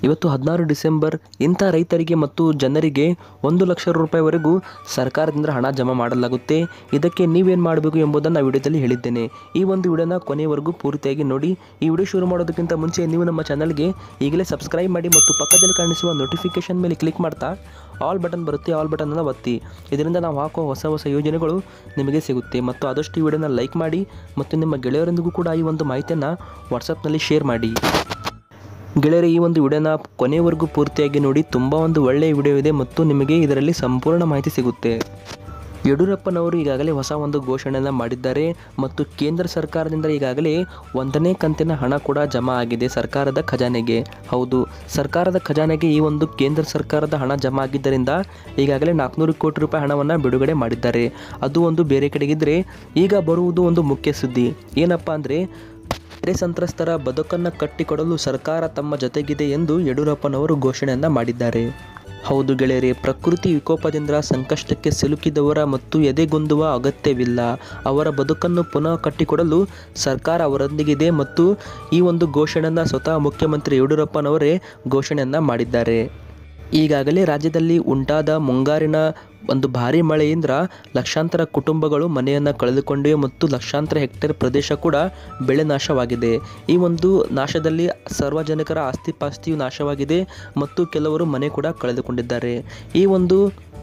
ಇವತ್ತು ಹದಿನಾರು ಡಿಸೆಂಬರ್ ಇಂಥ ರೈತರಿಗೆ ಮತ್ತು ಜನರಿಗೆ ಒಂದು ಲಕ್ಷ ರೂಪಾಯಿವರೆಗೂ ಸರ್ಕಾರದಿಂದ ಹಣ ಜಮಾ ಮಾಡಲಾಗುತ್ತೆ ಇದಕ್ಕೆ ನೀವೇನು ಮಾಡಬೇಕು ಎಂಬುದನ್ನು ವಿಡಿಯೋದಲ್ಲಿ ಹೇಳಿದ್ದೇನೆ ಈ ಒಂದು ವಿಡಿಯೋನ ಕೊನೆಯವರೆಗೂ ಪೂರ್ತಿಯಾಗಿ ನೋಡಿ ಈ ವಿಡಿಯೋ ಶುರು ಮಾಡೋದಕ್ಕಿಂತ ಮುಂಚೆ ನೀವು ನಮ್ಮ ಚಾನಲ್ಗೆ ಈಗಲೇ ಸಬ್ಸ್ಕ್ರೈಬ್ ಮಾಡಿ ಮತ್ತು ಪಕ್ಕದಲ್ಲಿ ಕಾಣಿಸುವ ನೋಟಿಫಿಕೇಶನ್ ಮೇಲೆ ಕ್ಲಿಕ್ ಮಾಡ್ತಾ ಆಲ್ ಬಟನ್ ಬರುತ್ತೆ ಆಲ್ ಬಟನನ್ನು ಒತ್ತಿ ಇದರಿಂದ ನಾವು ಹಾಕೋ ಹೊಸ ಹೊಸ ಯೋಜನೆಗಳು ನಿಮಗೆ ಸಿಗುತ್ತೆ ಮತ್ತು ಆದಷ್ಟು ಈ ವಿಡಿಯೋನ ಲೈಕ್ ಮಾಡಿ ಮತ್ತು ನಿಮ್ಮ ಗೆಳೆಯರೊಂದಿಗೂ ಕೂಡ ಈ ಒಂದು ಮಾಹಿತಿಯನ್ನು ವಾಟ್ಸಪ್ನಲ್ಲಿ ಶೇರ್ ಮಾಡಿ ಗೆಳೆಯರೆ ಈ ಒಂದು ವಿಡಿಯೋನ ಕೊನೆಯವರೆಗೂ ಪೂರ್ತಿಯಾಗಿ ನೋಡಿ ತುಂಬ ಒಂದು ಒಳ್ಳೆಯ ವಿಡಿಯೋ ಇದೆ ಮತ್ತು ನಿಮಗೆ ಇದರಲ್ಲಿ ಸಂಪೂರ್ಣ ಮಾಹಿತಿ ಸಿಗುತ್ತೆ ಯಡಿಯೂರಪ್ಪನವರು ಈಗಾಗಲೇ ಹೊಸ ಒಂದು ಘೋಷಣೆಯನ್ನು ಮಾಡಿದ್ದಾರೆ ಮತ್ತು ಕೇಂದ್ರ ಸರ್ಕಾರದಿಂದ ಈಗಾಗಲೇ ಒಂದನೇ ಕಂತಿನ ಹಣ ಕೂಡ ಜಮಾ ಆಗಿದೆ ಸರ್ಕಾರದ ಖಜಾನೆಗೆ ಹೌದು ಸರ್ಕಾರದ ಖಜಾನೆಗೆ ಈ ಒಂದು ಕೇಂದ್ರ ಸರ್ಕಾರದ ಹಣ ಜಮಾ ಆಗಿದ್ದರಿಂದ ಈಗಾಗಲೇ ನಾಲ್ಕುನೂರು ಕೋಟಿ ರೂಪಾಯಿ ಹಣವನ್ನು ಬಿಡುಗಡೆ ಮಾಡಿದ್ದಾರೆ ಅದು ಒಂದು ಬೇರೆ ಕಡೆಗಿದ್ದರೆ ಈಗ ಬರುವುದು ಒಂದು ಮುಖ್ಯ ಸುದ್ದಿ ಏನಪ್ಪ ಅಂದರೆ ನೆರೆ ಸಂತ್ರಸ್ತರ ಬದುಕನ್ನು ಕಟ್ಟಿಕೊಡಲು ಸರ್ಕಾರ ತಮ್ಮ ಜೊತೆಗಿದೆ ಎಂದು ಯಡಿಯೂರಪ್ಪನವರು ಘೋಷಣೆಯನ್ನ ಮಾಡಿದ್ದಾರೆ ಹೌದು ಗೆಳೆಯರೆ ಪ್ರಕೃತಿ ವಿಕೋಪದಿಂದ ಸಂಕಷ್ಟಕ್ಕೆ ಸಿಲುಕಿದವರ ಮತ್ತು ಎದೆಗುಂದುವ ಅಗತ್ಯವಿಲ್ಲ ಅವರ ಬದುಕನ್ನು ಪುನಃ ಕಟ್ಟಿಕೊಡಲು ಸರ್ಕಾರ ಅವರೊಂದಿಗಿದೆ ಮತ್ತು ಈ ಒಂದು ಘೋಷಣೆಯನ್ನು ಸ್ವತಃ ಮುಖ್ಯಮಂತ್ರಿ ಯಡಿಯೂರಪ್ಪನವರೇ ಘೋಷಣೆಯನ್ನ ಮಾಡಿದ್ದಾರೆ ಈಗಾಗಲೇ ರಾಜ್ಯದಲ್ಲಿ ಉಂಟಾದ ಮುಂಗಾರಿನ ಒಂದು ಭಾರಿ ಮಳೆಯಿಂದ ಲಕ್ಷಾಂತರ ಕುಟುಂಬಗಳು ಮನೆಯನ್ನು ಕಳೆದುಕೊಂಡಿವೆ ಮತ್ತು ಲಕ್ಷಾಂತರ ಹೆಕ್ಟೇರ್ ಪ್ರದೇಶ ಕೂಡ ಬೆಳೆ ನಾಶವಾಗಿದೆ ಈ ಒಂದು ನಾಶದಲ್ಲಿ ಸಾರ್ವಜನಿಕರ ಆಸ್ತಿ ಪಾಸ್ತಿಯು ನಾಶವಾಗಿದೆ ಮತ್ತು ಕೆಲವರು ಮನೆ ಕೂಡ ಕಳೆದುಕೊಂಡಿದ್ದಾರೆ ಈ ಒಂದು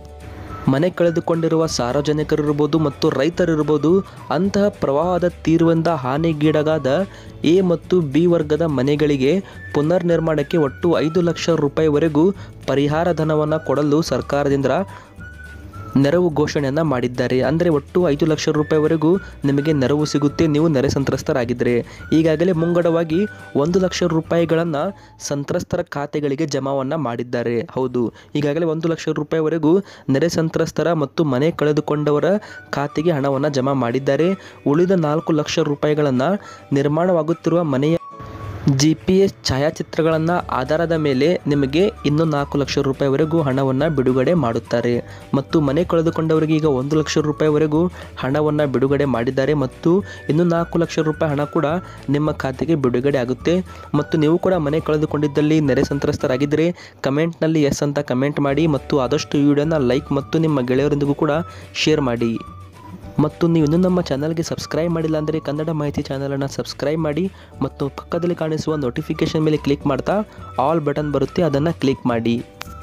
ಮನೆ ಕಳೆದುಕೊಂಡಿರುವ ಸಾರ್ವಜನಿಕರಿರ್ಬೋದು ಮತ್ತು ರೈತರಿರ್ಬೋದು ಅಂತಹ ಪ್ರವಾಹದ ತೀವ್ರದಿಂದ ಹಾನಿಗೀಡಾದ ಎ ಮತ್ತು ಬಿ ವರ್ಗದ ಮನೆಗಳಿಗೆ ಪುನರ್ ನಿರ್ಮಾಣಕ್ಕೆ ಒಟ್ಟು ಐದು ಲಕ್ಷ ರೂಪಾಯಿವರೆಗೂ ಪರಿಹಾರ ಧನವನ್ನು ಕೊಡಲು ಸರ್ಕಾರದಿಂದ ನೆರವು ಘೋಷಣೆಯನ್ನು ಮಾಡಿದ್ದಾರೆ ಅಂದರೆ ಒಟ್ಟು ಐದು ಲಕ್ಷ ರೂಪಾಯಿವರೆಗೂ ನಿಮಗೆ ನೆರವು ಸಿಗುತ್ತೆ ನೀವು ನೆರೆ ಸಂತ್ರಸ್ತರಾಗಿದ್ದರೆ ಈಗಾಗಲೇ ಮುಂಗಡವಾಗಿ ಒಂದು ಲಕ್ಷ ರೂಪಾಯಿಗಳನ್ನು ಸಂತ್ರಸ್ತರ ಖಾತೆಗಳಿಗೆ ಜಮಾವನ್ನು ಮಾಡಿದ್ದಾರೆ ಹೌದು ಈಗಾಗಲೇ ಒಂದು ಲಕ್ಷ ರೂಪಾಯಿವರೆಗೂ ನೆರೆ ಸಂತ್ರಸ್ತರ ಮತ್ತು ಮನೆ ಕಳೆದುಕೊಂಡವರ ಖಾತೆಗೆ ಹಣವನ್ನು ಜಮಾ ಮಾಡಿದ್ದಾರೆ ಉಳಿದ ನಾಲ್ಕು ಲಕ್ಷ ರೂಪಾಯಿಗಳನ್ನು ನಿರ್ಮಾಣವಾಗುತ್ತಿರುವ ಮನೆಯ ಜಿ ಪಿ ಎಸ್ ಛಾಯಾಚಿತ್ರಗಳನ್ನು ಆಧಾರದ ಮೇಲೆ ನಿಮಗೆ ಇನ್ನೂ ನಾಲ್ಕು ಲಕ್ಷ ರೂಪಾಯಿವರೆಗೂ ಹಣವನ್ನು ಬಿಡುಗಡೆ ಮಾಡುತ್ತಾರೆ ಮತ್ತು ಮನೆ ಕಳೆದುಕೊಂಡವರಿಗೆ ಈಗ ಒಂದು ಲಕ್ಷ ರೂಪಾಯಿವರೆಗೂ ಹಣವನ್ನು ಬಿಡುಗಡೆ ಮಾಡಿದ್ದಾರೆ ಮತ್ತು ಇನ್ನೂ ನಾಲ್ಕು ಲಕ್ಷ ರೂಪಾಯಿ ಹಣ ಕೂಡ ನಿಮ್ಮ ಖಾತೆಗೆ ಬಿಡುಗಡೆ ಆಗುತ್ತೆ ಮತ್ತು ನೀವು ಕೂಡ ಮನೆ ಕಳೆದುಕೊಂಡಿದ್ದಲ್ಲಿ ನೆರೆ ಸಂತ್ರಸ್ತರಾಗಿದ್ದರೆ ಕಮೆಂಟ್ನಲ್ಲಿ ಎಸ್ ಅಂತ ಕಮೆಂಟ್ ಮಾಡಿ ಮತ್ತು ಆದಷ್ಟು ಈ ವಿಡಿಯೋನ ಲೈಕ್ ಮತ್ತು ನಿಮ್ಮ ಗೆಳೆಯರೊಂದಿಗೂ ಕೂಡ ಶೇರ್ ಮಾಡಿ ಮತ್ತು ನೀವು ಇನ್ನೂ ನಮ್ಮ ಚಾನಲ್ಗೆ ಸಬ್ಸ್ಕ್ರೈಬ್ ಮಾಡಿಲ್ಲ ಅಂದರೆ ಕನ್ನಡ ಮಾಹಿತಿ ಚಾನಲನ್ನು ಸಬ್ಸ್ಕ್ರೈಬ್ ಮಾಡಿ ಮತ್ತು ಪಕ್ಕದಲ್ಲಿ ಕಾಣಿಸುವ ನೋಟಿಫಿಕೇಷನ್ ಮೇಲೆ ಕ್ಲಿಕ್ ಮಾಡ್ತಾ ಆಲ್ ಬಟನ್ ಬರುತ್ತೆ ಅದನ್ನು ಕ್ಲಿಕ್ ಮಾಡಿ